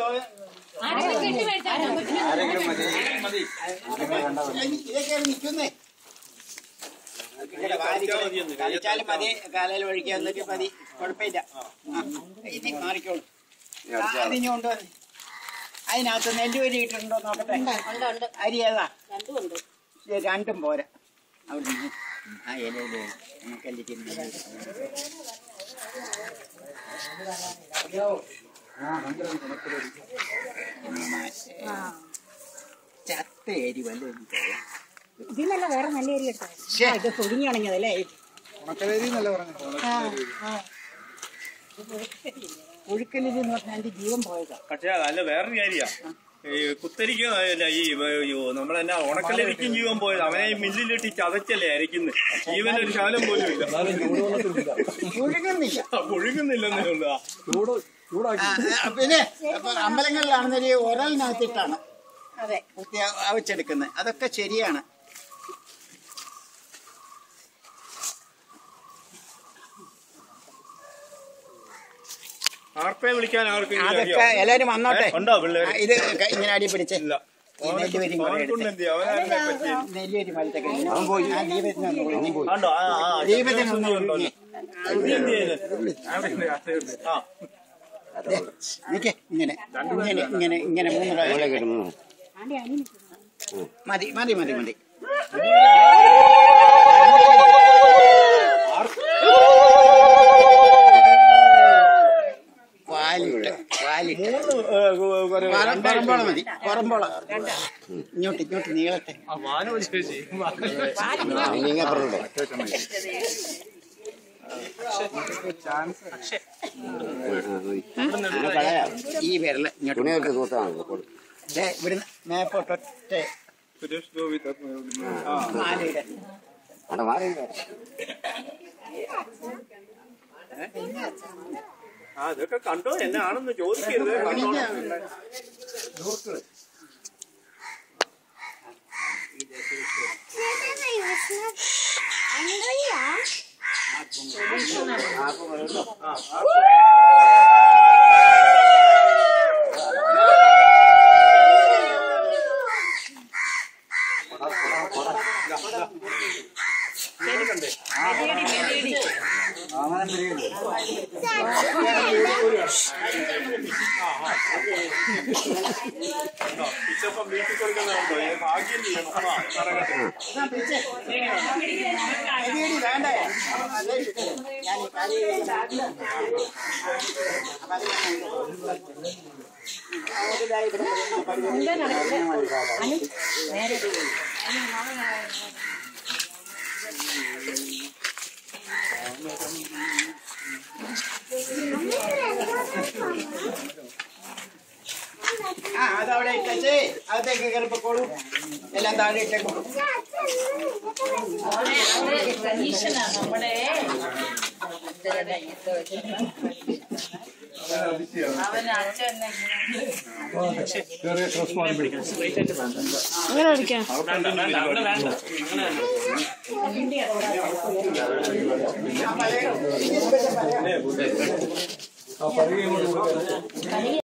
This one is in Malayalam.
ഇതൊക്കെ നിൽക്കുന്നേ കളിച്ചാലും മതി കാലയിൽ ഒഴിക്കാൻ എന്നിട്ട് മതി കുഴപ്പമില്ല ആ, ഇനി മാറിക്കോളൂ ആ, അതിഞ്ഞ് കൊണ്ടുവന്ന് അതിനകത്ത് നെല്ല് വരി ഇട്ടിട്ടുണ്ടോ നോക്കട്ടെ അരി ഏതാ ഇത് രണ്ടും പോരാ അവിടെ നിന്ന് ആ ഇലയില് നമുക്കെല്ലാം ചത്ത അരി വല്ലതും തരാം. ഇതിന്നല്ല വേറെ നല്ല ഏരിയ എടുത്തത് ശ്ശേ, ഇത് പൊടിഞ്ഞുണങ്ങിയതല്ലേ ഒഴുക്കലിൽ എന്ന് പറഞ്ഞാൽ എന്റെ ജീവൻ പോയതാ പക്ഷേ അല്ല വേറൊരു കാര്യ ഈ കുത്തരിക്കും അല്ല ഈ അയ്യോ നമ്മളെന്നാ ഉണക്കലരിക്കും ജീവൻ പോയത് അവനെ ഈ മില്ലിലിട്ട് ചതച്ചല്ലേ അരയ്ക്കുന്നത് ജീവനൊരു ശാലം പോലും ഇല്ല ഒഴുകുന്നില്ല ഒഴുകുന്നില്ലെന്നേ ഉള്ളൂ ആ, ആ, പിന്നെ അപ്പൊ അമ്പലങ്ങളിലാണെന്നൊരു ഉരലിനകത്തിട്ടാണ് അതെ കുത്തി അവച്ചെടുക്കുന്നത് അതൊക്കെ ശരിയാണ് ആർപ്പയെ വിളിക്കാൻ ആർക്കും ഇനി അതൊക്കെ അറിയാം. എല്ലാരും വന്നോട്ടെ ഏ, ഉണ്ടോ പിള്ളേര്? ആ, ഇത് ക- ഇങ്ങനെ അടി പിടിച്ച് ഇല്ല ഈ നെല്ല് വരി കൂടെ അവനെ കൊണ്ട് എടുത്ത്. എന്ത് ചെയ്യും? അവനാരുന്നെ പറ്റി നെല്ലുവരി മലത്തൊക്കെ ആ ദീപത്തിന് ഒന്ന് വിളിഞ്ഞ്. ആണ്ടോ ആ ആ ദീപത്തിന് ഒന്ന് ഉണ്ടോ വിളിഞ്ഞ്. ഇത് എന്ത് ചെയ്യുന്നത്? അവിടെ ഉണ്ട്, അവിടെ ഉണ്ട്. ആ ദേ, നിക്ക് ഇങ്ങനെ ഇങ്ങനെ ഇങ്ങനെ ഇങ്ങനെ മൂന്ന് പ്രാവശ്യം ആണ്ടി അനി മതി മതി മതി മതി പാലിട്ട് പാലിട്ട് മൂന്ന് ഏ, ഗു- ഒരു പറ- പറമ്പോള മതി പറമ്പോള ഇങ്ങോട്ട് ഇങ്ങോട്ട് നീളട്ടെ ആ, മാനവ ചേച്ചി ഈ വിരല് ഇങ്ങോട്ട് ദേ, ഇവിടുന്ന് മേപ്പോട്ടൊറ്റ സുരേഷ് ഗോപി തത്വ- ആ മാലയുടെ ആ, അതൊക്കെ കണ്ടോ എന്നാണെന്ന് ചോദിക്കരുത് കണ്ടോ ഇച്ചപ്പം വീട്ടിൽ കൊടുക്കുന്നുണ്ടോ ഏ, ഭാഗ്യം ചെയ്യണം ആ, കറകട്ടെ. അരിയടി വേണ്ടേ നല്ല ഇഷ്ടം. ഞാൻ ഈ കാര്യം ആ അതവിടെ ഇട്ടേ അകത്തേക്ക് കയറിപ്പോളൂ എല്ലാം താഴെ ഇട്ടേക്കോളൂ